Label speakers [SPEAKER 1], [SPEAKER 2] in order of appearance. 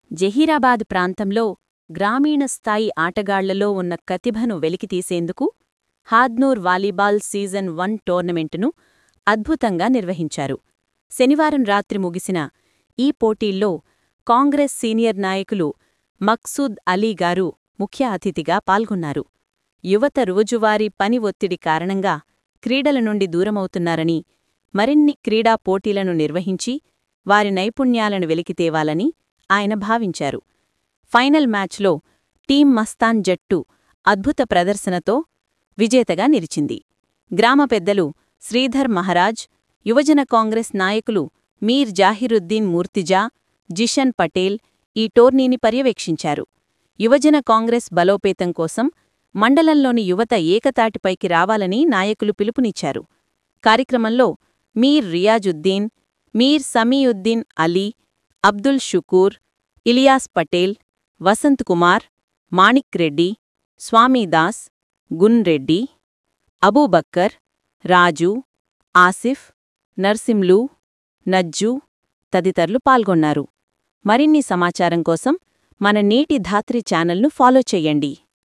[SPEAKER 1] జహీరాబాద్ ప్రాంతంలో గ్రామీణ స్థాయి ఆటగాళ్లలో ఉన్న ప్రతిభను వెలికితీసేందుకు హాద్నూర్ వాలీబాల్ సీజన్ వన్ టోర్నమెంటును అద్భుతంగా నిర్వహించారు శనివారం రాత్రి ముగిసిన ఈ పోటీల్లో కాంగ్రెస్ సీనియర్ నాయకులు మక్సూద్ అలీ గారు ముఖ్య అతిథిగా పాల్గొన్నారు యువత రోజువారీ పని ఒత్తిడి కారణంగా క్రీడల నుండి దూరమవుతున్నారని మరిన్ని క్రీడా పోటీలను నిర్వహించి వారి నైపుణ్యాలను వెలికితేవాలని ఆయన భావించారు ఫైనల్ మ్యాచ్లో టీం మస్తాన్ జట్టు అద్భుత ప్రదర్శనతో విజేతగా నిలిచింది గ్రామ పెద్దలు శ్రీధర్ మహారాజ్ యువజన కాంగ్రెస్ నాయకులు మీర్ జాహిరుద్దీన్ మూర్తిజా జిషన్ పటేల్ ఈ టోర్నీని పర్యవేక్షించారు యువజన కాంగ్రెస్ బలోపేతం కోసం మండలంలోని యువత ఏకతాటిపైకి రావాలని నాయకులు పిలుపునిచ్చారు కార్యక్రమంలో మీర్ రియాజుద్దీన్ మీర్ సమీయుద్దీన్ అలీ అబ్దుల్ షుకూర్ ఇలియాస్ పటేల్ వసంత్ కుమార్ మాణిక్ రెడ్డి స్వామిదాస్ గున్ రెడ్డి అబూబక్కర్ రాజు ఆసిఫ్ నర్సింలు నజ్జు తదితరులు పాల్గొన్నారు మరిన్ని సమాచారం కోసం మన నేటి ధాత్రి ఛానల్ను ఫాలో చెయ్యండి